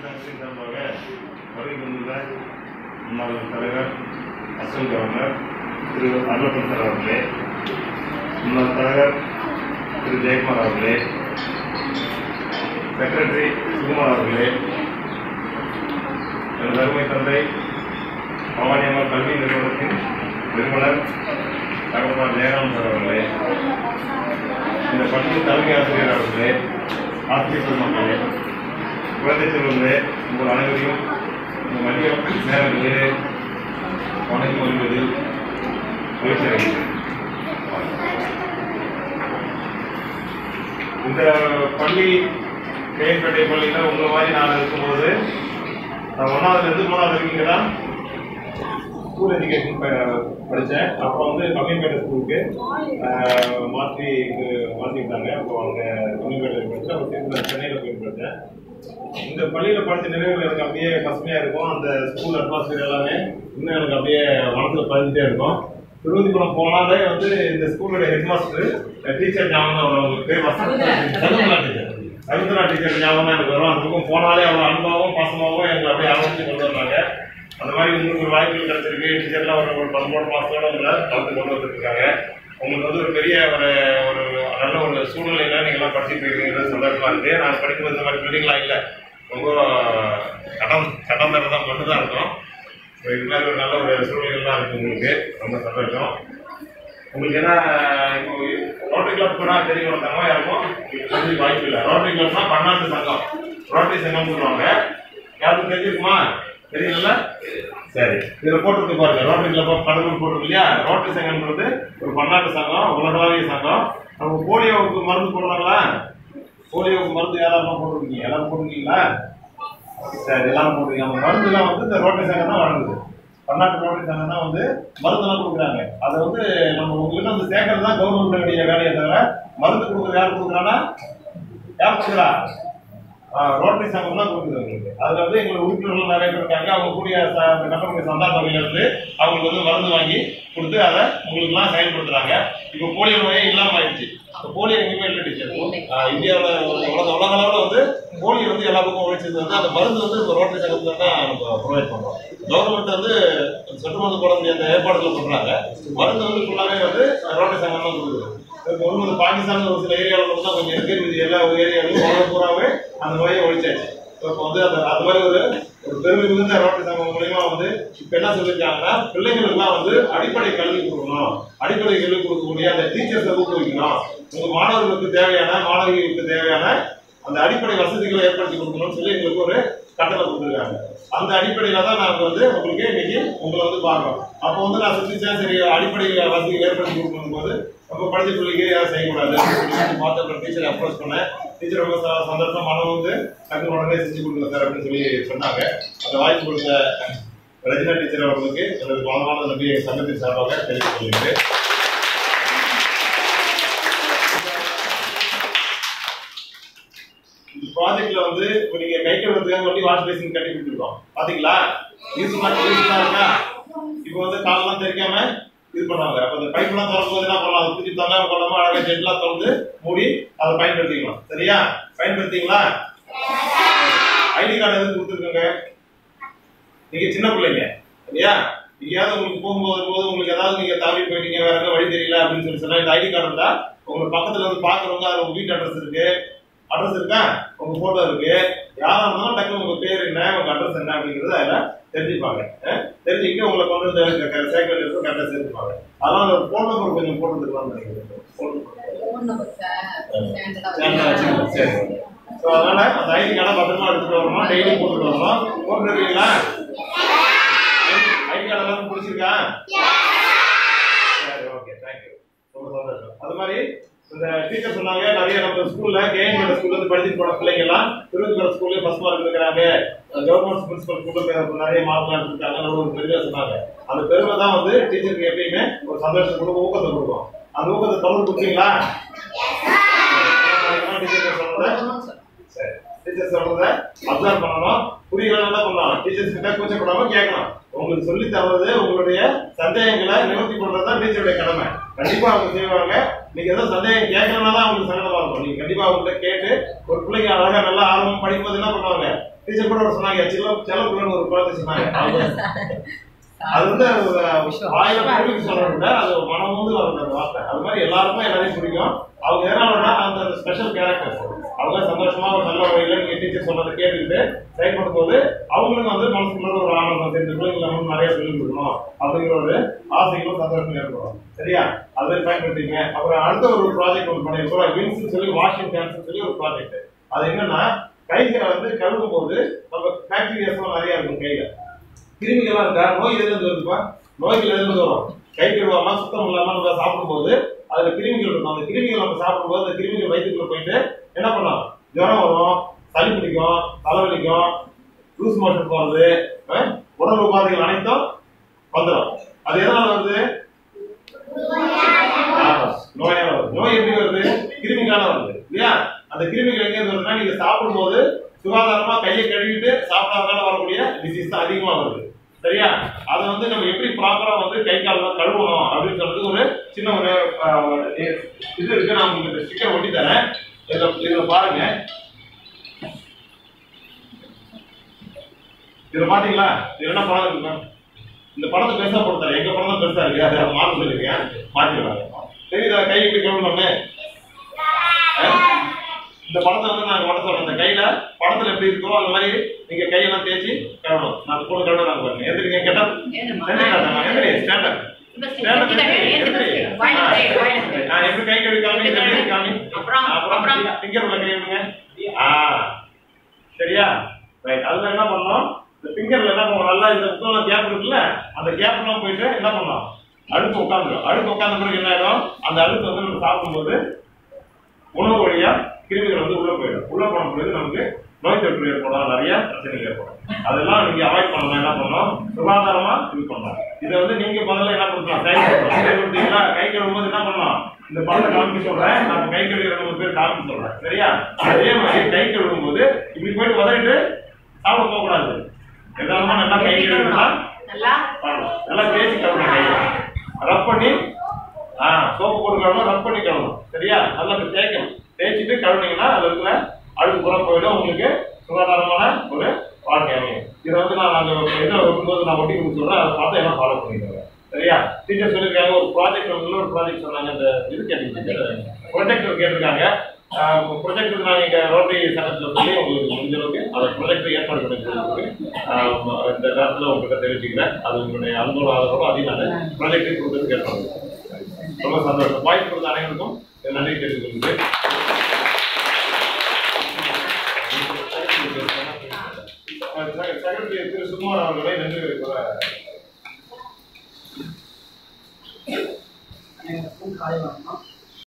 சங்கத்தின் சார்பாக வருகை தந்துள்ள முன்னாள் தலைவர் அசல் கவர்னர் திரு அருளப்பன் சார் அவர்களே முன்னாள் தலைவர் திரு ஜெயக்குமார் அவர்களே செக்ரட்டரி சுகுமார் அவர்களே எனது அருமை தந்தை பவானியம்மாள் கல்வி நிறுவனத்தின் நிறுவனர் தகவல் ஜெயராம் சார் அவர்களே இந்த பள்ளியின் தலைமை ஆசிரியர் அவர்களே ஆசிரியர் பெருமக்களே குழந்தை செல்வங்களே உங்கள் அனைவரையும் இந்த மதிய நேரங்களிலே வணங்கி வருவதில் மகிழ்ச்சி அடைகிறேன் இந்த பள்ளி மேம்பேட்டை பள்ளியில் உங்கள் மாதிரி நான் இருக்கும்போது நான் ஒன்றாவதுலேருந்து மூணாவது வரைக்கும் தான் ஸ்கூல் எஜுகேஷன் படித்தேன் அப்போ வந்து கம்மிப்பேட்டை ஸ்கூலுக்கு ஆஹ், மாற்றி இங்கு மாற்றிக்கிட்டாங்க அப்போ அங்கே கம்மிப்பேட்டை படித்தேன் அப்போ திரும்ப சென்னையில் போய் படித்தேன் இந்த பள்ளியில் படித்த நினைவுகள் எனக்கு அப்படியே பசுமையாக இருக்கும் அந்த ஸ்கூல் அட்மாஸ்பியர் எல்லாமே இன்னும் எனக்கு அப்படியே மனசில் பதிஞ்சிட்டே இருக்கும் திருவதிபுரம் போனாலே வந்து இந்த ஸ்கூலோட ஹெட் மாஸ்டர் டீச்சர் ஞாபகம் தான் வரும் அவங்களுக்கு பேர் சகுந்தலா டீச்சர் சகுந்தலா டீச்சர் ஞாபகம் தான் எனக்கு வரும் அந்த பக்கம் போனாலே அவ்வளோ அன்பாகவும் பாசமாகவும் எங்களை அப்படியே அரவணைச்சு கொண்டு வந்தாங்க அந்த மாதிரி உங்களுக்கு ஒரு வாய்ப்புகள் கிடைச்சிருக்கு டீச்சர்லாம் ஒரு ஒரு பதினோரு மாசத்தோட உங்களை கலந்து கொண்டு வந்துருக்காங்க உங்களுக்கு வந்து ஒரு பெரிய ஒரு ஒரு நல்ல ஒரு சூழ்நிலையில நீங்க எல்லாம் படிச்சுட்டு இருக்கீங்கிறது சந்தோஷமா இருக்கு நான் படிக்கும்போது இந்த மாதிரி பில்டிங்லாம் இல்லை ரொம்ப கடம் கடம் தர தான் மட்டும் தான் இருக்கும் இதுக்கு மேல ஒரு நல்ல ஒரு சூழ்நிலைகள்லாம் இருக்கு உங்களுக்கு ரொம்ப சந்தோஷம் உங்களுக்கு என்ன இப்போ ரோட்டரி கிளப் கூட தெரிய வந்தாங்க யாருக்கும் இது தெரிஞ்சு வாய்ப்பு இல்லை ரோட்டரி கிளப்னா பன்னாட்டு சங்கம் ரோட்டரி சங்கம் சொல்லுவாங்க யாருக்கும் தெரிஞ்சிருக்குமா தெரியல சரி இதுல போட்டுருக்கு பாருங்க ரோட்டரி கிளப் கடலூர் போட்டிருக்கு இல்லையா ரோட்டரி சங்கம்ன்றது ஒரு பன்னாட்டு சங்கம் உலகளாவிய சங்கம் நம்ம போலியோவுக்கு மருந்து போடுறாங்களா போலியோவுக்கு மருந்து யாராவது போட்டிருக்கீங்க எல்லாரும் போட்டிருக்கீங்களா சரி எல்லாம் போட்டிருக்கீங்க அந்த மருந்துலாம் வந்து இந்த ரோட்டரி சங்கம் தான் வழங்குது பன்னாட்டு ரோட்டரி சங்கம் தான் வந்து மருந்தெல்லாம் கொடுக்குறாங்க அதை வந்து நம்ம உங்ககிட்ட வந்து சேர்க்கறது தான் கவர்மெண்ட்டுடைய வேலையை தவிர மருந்து கொடுக்குறது யார் கொடுக்குறான்னா யார் கொடுக்குறா ரோட்டரி சங்கம் தான் கொடுக்குது உங்களுக்கு அதுல வந்து எங்களுக்கு உறுப்பினர்கள் நிறைய பேர் இருக்காங்க அவங்க கூடிய ச- அந்த கட்டக்கூடிய சந்தா தொகையில இருந்து அவங்களுக்கு வந்து மருந்து வாங்கி கொடுத்து அதை உங்களுக்குலாம் செயல்படுத்துறாங்க இப்போ போலியோ நோயே இல்லாம ஆயிடுச்சு இப்போ போலியோ எங்கேயுமே இல்லை டீச்சர் இந்தியாவில் உலக உலக அளவில் வந்து போலியோ வந்து எல்லா பக்கம் ஒழிச்சது வந்து அந்த மருந்து வந்து இப்போ ரோட்டரி சங்கத்துல தான் நம்ம ப்ரொவைட் பண்றோம் கவர்மெண்ட் வந்து சொட்டு மருந்து போட முடியாத ஏற்பாடுகள் பண்றாங்க மருந்து வந்து ஃபுல்லாவே வந்து ரோட்டரி சங்கம் தான் கொடுக்குது இப்போ ஒன்று வந்து பாகிஸ்தான் ஒரு சில ஏரியாவில் மட்டும் தான் கொஞ்சம் இருக்கு இது எல்லா ஏரியாவிலும் உலகம் பூராவே அந்த நோயை ஒழிச்சாச்சு இப்போ வந்து அந்த அது மாதிரி ஒரு ஒரு பெருமை மிகுந்த ரோட்டரி சங்கம் மூலியமா வந்து இப்போ என்ன சொல்லியிருக்காங்கன்னா பிள்ளைங்களுக்குலாம் வந்து அடிப்படை கல்வி கொடுக்கணும் அடிப்படை கல்வி கொடுக்கக்கூடிய அந்த டீச்சர்ஸை ஊக்குவிக்கணும் உங்க மாணவர்களுக்கு தேவையான மாணவிகளுக்கு தேவையான அந்த அடிப்படை வசதிகளை ஏற்படுத்தி கொடுக்கணும்னு சொல்லி எங்களுக்கு ஒரு கட்டளை கொடுத்துருக்காங்க அந்த அடிப்படையில தான் நாங்கள் வந்து உங்களுக்கு இன்னைக்கு உங்களை வந்து பார்க்குறோம் அப்போ வந்து நான் சிந்திச்சேன் சரி அடிப்படை வசதிகள் ஏற்படுத்தி கொடுக்கணும் போது நம்ம படிச்ச பிள்ளைக்கு யாரும் செய்யக்கூடாது பார்த்து அப்புறம் டீச்சரை அப்ரோச் பண்ணேன் டீச்சர் ரொம்ப ச- சந்தோஷமா மனம் வந்து டக்கு உடனே செஞ்சு கொடுங்க சார் அப்படின்னு சொல்லி சொன்னாங்க அந்த வாய்ப்பு கொடுத்த ரஜினா டீச்சர் அவர்களுக்கு எனது பலமான நன்றி சங்கத்தின் சார்பாக தெரிவித்துக் கொள்கிறேன் இந்த ப்ராஜெக்ட்ல வந்து இப்போ நீங்க கை கழுவுறதுக்காக வண்டி வாஷ் பேசின் கட்டி கொடுத்துருக்கோம் பாத்தீங்களா யூஸ் பண்ணா யூஸ் இருக்கா இப்போ வந்து காலெல்லாம் தெரிக்காம இது பண்ணுவாங்க அப்ப அந்த பைப்லாம் திறக்கும் போது என்ன பண்ணலாம் அதை தூக்கி தொங்காம கொள்ளாம அழகா ஜெட்லாம் திறந்து மூடி அதை பயன்படுத்திக்கலாம் சரியா பயன்படுத்திங்களா ஐடி கார்டு எதுவும் கொடுத்துருக்கோங்க நீங்க சின்ன பிள்ளைங்க சரியா எங்கேயாவது உங்களுக்கு போகும்போது போது உங்களுக்கு ஏதாவது நீங்க தவறி போயிட்டீங்க வேற எதாவது வழி தெரியல அப்படின்னு சொல்லி சொன்னா இந்த ஐடி கார்டு இருந்தா உங்களுக்கு பக்கத்துல வந்து பாக்குறவங்க அதுல உங்க வீட்டு அட்ரஸ் இருக்கு அட்ரஸ் இருக்கா உங்க போட்டோ இருக்கு யாரா இருந்தாலும் டக்குனு உங்க பேர் என்ன உங்க அட்ரஸ் என்ன அப்படிங்கறத அதுல தெரிஞ்சுப்பாங்க அஹ் தெரிஞ்சுக்கிட்டு உங்களை கொண்டு வந்து சேர்க்கல் இருக்கு கரெக்டா சேர்த்துப்பாங்க அதனால ஒரு போன் நம்பர் கொஞ்சம் போட்டுருக்கலாம்னு நினைக்கிறேன் phone number. Phone number sir channel வச்சுக்கோங்க. சரி ஸோ அதனால அந்த ஐடி கார்டை பத்திரமா எடுத்துட்டு வரணும் டெய்லி போட்டுட்டு வரணும் போட்டு இருக்கீங்களா ஐடி கார்டு எல்லாரும் பிடிச்சிருக்கா சரி ஓகே தேங்க்யூ ரொம்ப சந்தோஷம் அது மாதிரி இந்த டீச்சர் சொன்னாங்க நிறைய நம்ம ஸ்கூல்ல கேஎன்பி ஸ்கூல்ல இருந்து படிச்சுட்டு போன பிள்ளைங்க எல்லாம் திருவள்ளூர் ஸ்கூல்ல ஃபர்ஸ்ட் மார்க் இருக்கிறாங்க கவர்மெண்ட் பிரின்சிபல் ஸ்கூல்ல நிறைய மார்க் எடுத்திருக்காங்க ஒரு பெருமை சொன்னாங்க அந்த பெருமை தான் வந்து டீச்சருக்கு எப்பயுமே ஒரு சந்தோஷத்தை கொடுக்கும் ஊக்கத்தை கொடுக்கும் அந்த ஊக்கத்தை தொடர்ந்து கொடுத்தீங்களா டீச்சர் சொல்றத சரி டீச்சர் சொல்றத அப்சர்வ் பண்ணணும் புரியல என்ன பண்ணலாம் டீச்சர்ஸ் கிட்ட கூச்சப்படாம கேட்கணும் உங்களுக்கு சொல்லி தர்றது உங்களுடைய சந்தேகங்களை நிவர்த்தி பண்றது தான் டீச்சருடைய கடமை கண்டிப்பா அவங்க செய்வாங்க நீங்க ஏதோ சந்தேகம் கேட்கறதுனால தான் அவங்களுக்கு சங்கடமா இருக்கும் நீங்க கண்டிப்பா அவங்கள்ட்ட கேட்டு ஒரு பிள்ளைங்க அழகா நல்லா ஆர்வம் படிக்கும்போது என்ன பண்ணுவாங்க டீச்சர் கூட ஒரு சொன்னாங்க செல்ல செல்ல பிள்ளைன்னு ஒரு குழந்தை சொன்னாங்க அவங்க அது வந்து அது வாயில புரிஞ்சு சொல்றத அது மனம் வந்து வரும் அந்த வார்த்தை அது மாதிரி எல்லாருக்கும் எல்லாரையும் பிடிக்கும் அவங்க எதனாலனா அந்த ஸ்பெஷல் கேரக்டர்ஸ் அவங்க சந்தோஷமா ஒரு நல்ல வகையில நீங்க டீச்சர் சொல்றதை கேட்டுக்கிட்டு செயல்படும் போது அவங்களுக்கும் வந்து மனசுக்குள்ள ஒரு ஆனந்தம் சேர்ந்து பிள்ளைங்களை வந்து நிறைய சொல்லி கொடுக்கணும் அப்படிங்கிற ஒரு ஆசைகளும் சந்தோஷம் ஏற்படும் சரியா அது மாதிரி பயன்படுத்திங்க அப்புறம் அடுத்த ஒரு ப்ராஜெக்ட் ஒன்று பண்ணிருக்கோம் வின்ஸ் சொல்லி வாஷிங் கேன்ஸ் சொல்லி ஒரு ப்ராஜெக்ட் அது என்னன்னா கைகளை வந்து கழுவும் போது நம்ம பாக்டீரியாஸ் நிறைய இருக்கும் கையில கிருமிகள்லாம் இருக்கா நோய் எதுல இருந்து வருதுப்பா நோய்கள் எதுல இருந்து வரும் கை கழுவாம சுத்தம் இல்லாம நம்ம சாப்பிடும்போது அதுல கிருமிகள் இருக்கும் அந்த கிருமிகள் நம்ம சாப்பிடும்போது அந்த கிருமிகள் வயிற்றுக்குள்ள போயிட்டு என்ன பண்ணும் ஜுரம் வரும் சளி பிடிக்கும் தலைவலிக்கும் லூஸ் மோஷன் போறது அஹ், உடல் உபாதைகள் அனைத்தும் வந்துடும் அது எதனால வருது ஆமா, நோயால வருது நோய் எப்படி வருது கிருமிகால வருது இல்லையா அந்த கிருமிகள் எங்க இருந்து வருதுன்னா நீங்க சாப்பிடும்போது சுகாதாரமா கையை கழுவிட்டு சாப்பிடாதனால வரக்கூடிய டிசீஸ் தான் அதிகமா வருது சரியா அதை வந்து நம்ம எப்படி ப்ராப்பரா வந்து கை காலெல்லாம் கழுவணும் அப்படின்னு சொல்றது ஒரு சின்ன ஒரு ஆஹ், இது இருக்கு நான் உங்களுக்கு ஸ்டிக்கர் ஒட்டி தரேன் இதுல இதுல பாருங்க இதுல பாத்தீங்களா இது என்ன படம் இருக்கு மேம் இந்த படத்தை பெருசா போட்டு தரேன் எங்க படம் தான் பெருசா இருக்கு அதை மாற்ற சொல்லிருக்கேன் மாற்றிடுவாங்க தெரியுதா கை இப்படி கழுவணும்னு அஹ்? இந்த படத்தை வந்து நாங்க ஓட்ட சொல்றோம் இந்த கையில படத்துல எப்படி இருக்கோ அந்த மாதிரி நீங்க கையெல்லாம் தேய்ச்சி கழுவணும் நான் கூட கழுவ நாங்க பாருங்க எந்திரிங்க கேட்டா எந்திரி ஸ்டாண்டர்ட் நான் எப்படி கை கழுவி காமி எப்படி கை காமி அப்புறம், அப்புறம் அப்புறம். ஃபிங்கர் உள்ள கை விடுங்க ஆ சரியா ரைட் அதுல என்ன பண்ணோம் இந்த ஃபிங்கர்ல என்ன பண்ணுவோம் நல்லா இந்த முக்கம் கேப் இருக்குல்ல அந்த கேப்லாம் போயிட்டு என்ன பண்ணோம் அழுக்கு உட்காந்துரும் அழுக்கு உட்கார்ந்த பிறகு என்ன ஆயிடும் அந்த அழுக்கு வந்து நம்ம சாப்பிடும்போது உணவு வழியா கிருமிகள் வந்து உள்ள போயிடும் உள்ள போன பிறகு நமக்கு நோய் தொற்று ஏற்படும் நிறைய பிரச்சனைகள் ஏற்படும் அதெல்லாம் நீங்க அவாய்ட் பண்ணணும் என்ன பண்ணணும் சுகாதாரமா இது பண்ணணும் இதை வந்து நீங்க முதல்ல என்ன பண்ணலாம் செயல்படுத்தலாம் செயல்படுத்தீங்களா கை கழுவும்போது என்ன பண்ணலாம் இந்த படத்தை காமிக்க சொல்றேன் நான் கை கழுவி ரெண்டு மூணு பேர் காமிக்க சொல்றேன் சரியா அதே மாதிரி கை கழுவும் போது இப்படி போயிட்டு உதறிட்டு சாப்பிட போக கூடாது எதாலுமா நல்லா கை கழுவிடலாம் நல்லா பண்ணணும். நல்லா தேய்ச்சி கழுவணும் கையை ரப் பண்ணி ஆ சோப்பு போட்டு கழுவணும் ரப் பண்ணி கழுவணும் சரியா நல்லா இப்படி தேய்க்கணும் தேய்ச்சிட்டு கழுவுனீங்கன்னா அதுல இருக்கிற அழுக்கு புறம் போயிடும் உங்களுக்கு சுகாதாரமான ஒரு வாழ்க்கை அமையும் இதை வந்து நான் நாங்கள் இதில் வைக்கும்போது நான் ஒட்டி கொடுத்து சொல்றேன் அதை பார்த்து எல்லாம் ஃபாலோ பண்ணிடுங்க சரியா டீச்சர் சொல்லியிருக்காங்க ஒரு ப்ராஜெக்ட் இன்னொரு ப்ராஜெக்ட் சொன்னாங்க அந்த இது கேட்டீங்க ப்ரொஜெக்டர் கேட்டிருக்காங்க ப்ரொஜெக்ட் நான் இங்கே ரோட்டரி சங்கத்தில் சொல்லி உங்களுக்கு முடிஞ்ச அளவுக்கு அந்த ப்ரொஜெக்ட் ஏற்பாடு பண்ணி கொடுத்துருக்கு ஆஹ் இந்த நேரத்தில் உங்கள்கிட்ட தெரிவிச்சுக்கிறேன் அது உங்களுடைய அனுபவம் ஆதரவோ அதையும் நான் ப்ரொஜெக்ட் கொடுத்ததுக்கு ஏற்பாடு பண்ணுறேன். ரொம்ப சந்தோஷம் வாய்ப்பு கொடுத்த அனைவருக்கும் என் நன்றி தெரிவித்துக் கொள்கிறேன் செக்ரட்டரி திரு சுகுமார் அவர்களை நன்றி கூற அனைவருக்கும் காலை வணக்கம்